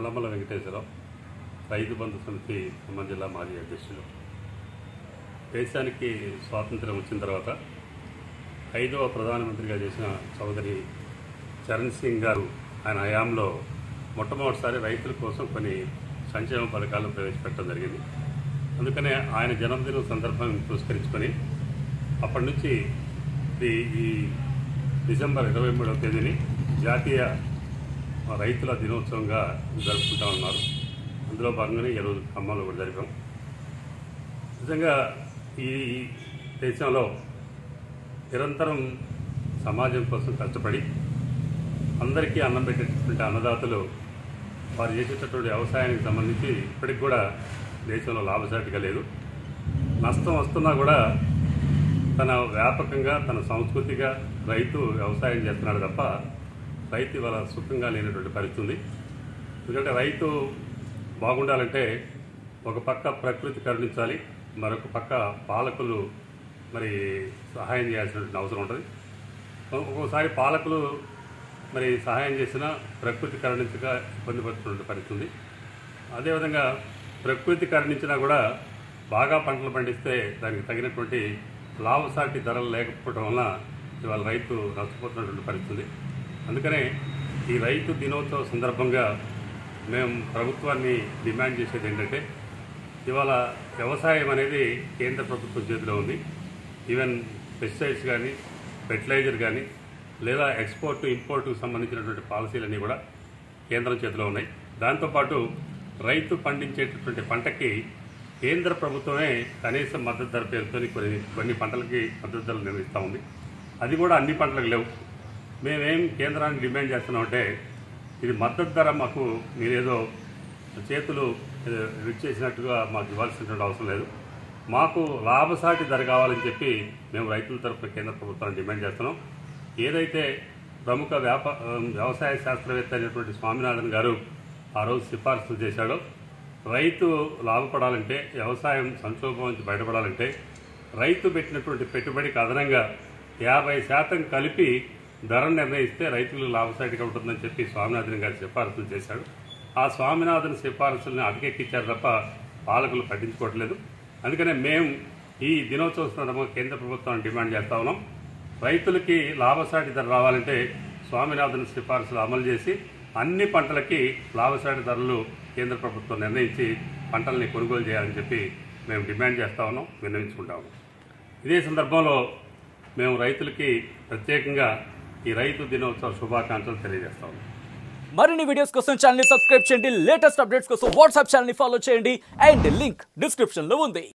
నల్లమల వెంకటేశ్వరరావు రైతు బంధు సమితి ఖమ్మం జిల్లా మాజీ అధ్యక్షులు దేశానికి స్వాతంత్రం వచ్చిన తర్వాత ఐదవ ప్రధానమంత్రిగా చేసిన చౌదరి చరణ్ సింగ్ గారు ఆయన హయాంలో మొట్టమొదటిసారి రైతుల కోసం కొన్ని సంక్షేమ పథకాలను ప్రవేశపెట్టడం జరిగింది అందుకనే ఆయన జన్మదినం సందర్భం పురస్కరించుకొని అప్పటి నుంచి ఈ ఈ డిసెంబర్ ఇరవై మూడవ తేదీని జాతీయ రైతుల దినోత్సవంగా జరుపుకుంటా ఉన్నారు అందులో భాగంగానే ఈరోజు ఖమ్మంలో కూడా జరిపాం నిజంగా ఈ దేశంలో నిరంతరం సమాజం కోసం కష్టపడి అందరికీ అన్నం పెట్టేటటువంటి అన్నదాతలు వారు చేసేటటువంటి వ్యవసాయానికి సంబంధించి ఇప్పటికి కూడా దేశంలో లాభసాటిగా లేదు నష్టం వస్తున్నా కూడా తన వ్యాపకంగా తన సంస్కృతిగా రైతు వ్యవసాయం చేస్తున్నాడు తప్ప రైతు ఇవాళ సుఖంగా లేనటువంటి పరిస్థితి ఉంది ఎందుకంటే రైతు బాగుండాలంటే ఒక పక్క ప్రకృతి కరుణించాలి మరొక పక్క పాలకులు మరి సహాయం చేయాల్సినటువంటి అవసరం ఉంటుంది ఒక్కోసారి పాలకులు మరి సహాయం చేసినా ప్రకృతి కరుణించక ఇబ్బంది పడుతున్నటువంటి పరిస్థితి ఉంది అదేవిధంగా ప్రకృతి కరుణించినా కూడా బాగా పంటలు పండిస్తే దానికి తగినటువంటి లాభసాటి ధరలు లేకపోవడం వలన ఇవాళ రైతు నష్టపోతున్నటువంటి పరిస్థితి ఉంది అందుకనే ఈ రైతు దినోత్సవ సందర్భంగా మేము ప్రభుత్వాన్ని డిమాండ్ చేసేది ఏంటంటే ఇవాళ వ్యవసాయం అనేది కేంద్ర ప్రభుత్వం చేతిలో ఉంది ఈవెన్ పెస్టిసైడ్స్ కానీ ఫెర్టిలైజర్ కానీ లేదా ఎక్స్పోర్ట్ ఇంపోర్ట్కు సంబంధించినటువంటి పాలసీలన్నీ కూడా కేంద్రం చేతిలో ఉన్నాయి దాంతోపాటు రైతు పండించేటటువంటి పంటకి కేంద్ర ప్రభుత్వమే కనీస మద్దతు ధర పేరుతో కొన్ని కొన్ని పంటలకి మద్దతు ధరలు నిర్వహిస్తూ ఉంది అది కూడా అన్ని పంటలకు లేవు మేమేం కేంద్రాన్ని డిమాండ్ చేస్తున్నామంటే ఇది మద్దతు ధర మాకు మీరేదో చేతులు చేసినట్టుగా మాకు ఇవ్వాల్సినటువంటి అవసరం లేదు మాకు లాభసాటి ధర కావాలని చెప్పి మేము రైతుల తరఫున కేంద్ర ప్రభుత్వాన్ని డిమాండ్ చేస్తున్నాం ఏదైతే ప్రముఖ వ్యాప వ్యవసాయ శాస్త్రవేత్త అయినటువంటి స్వామినాథన్ గారు ఆ రోజు సిఫార్సులు చేశాడో రైతు లాభపడాలంటే వ్యవసాయం సంక్షోభం నుంచి బయటపడాలంటే రైతు పెట్టినటువంటి పెట్టుబడికి అదనంగా యాభై శాతం కలిపి ధరను నిర్ణయిస్తే రైతులు లాభసాటిగా ఉంటుందని చెప్పి స్వామినాథన్ గారు సిఫారసులు చేశాడు ఆ స్వామినాథన్ సిఫారసులను అటకెక్కించారు తప్ప పాలకులు పట్టించుకోవట్లేదు అందుకనే మేము ఈ దినోత్సవ సందర్భంగా కేంద్ర ప్రభుత్వాన్ని డిమాండ్ చేస్తా ఉన్నాం రైతులకి లాభసాటి ధర రావాలంటే స్వామినాథన్ సిఫారసులు అమలు చేసి అన్ని పంటలకి లాభసాటి ధరలు కేంద్ర ప్రభుత్వం నిర్ణయించి పంటల్ని కొనుగోలు చేయాలని చెప్పి మేము డిమాండ్ చేస్తా ఉన్నాం విన్నవించుకుంటాము ఇదే సందర్భంలో మేము రైతులకి ప్రత్యేకంగా ఈ రైతు దినోత్సవ శుభాకాంక్షలు తెలియజేస్తా ఉన్నాం మరిన్ని వీడియోస్ కోసం ఛానల్ ని సబ్స్క్రైబ్ చేయండి లేటెస్ట్ అప్డేట్స్ కోసం వాట్సాప్ ఛానల్ ని ఫాలో చేయండి అండ్ లింక్ డిస్క్రిప్షన్ లో ఉంది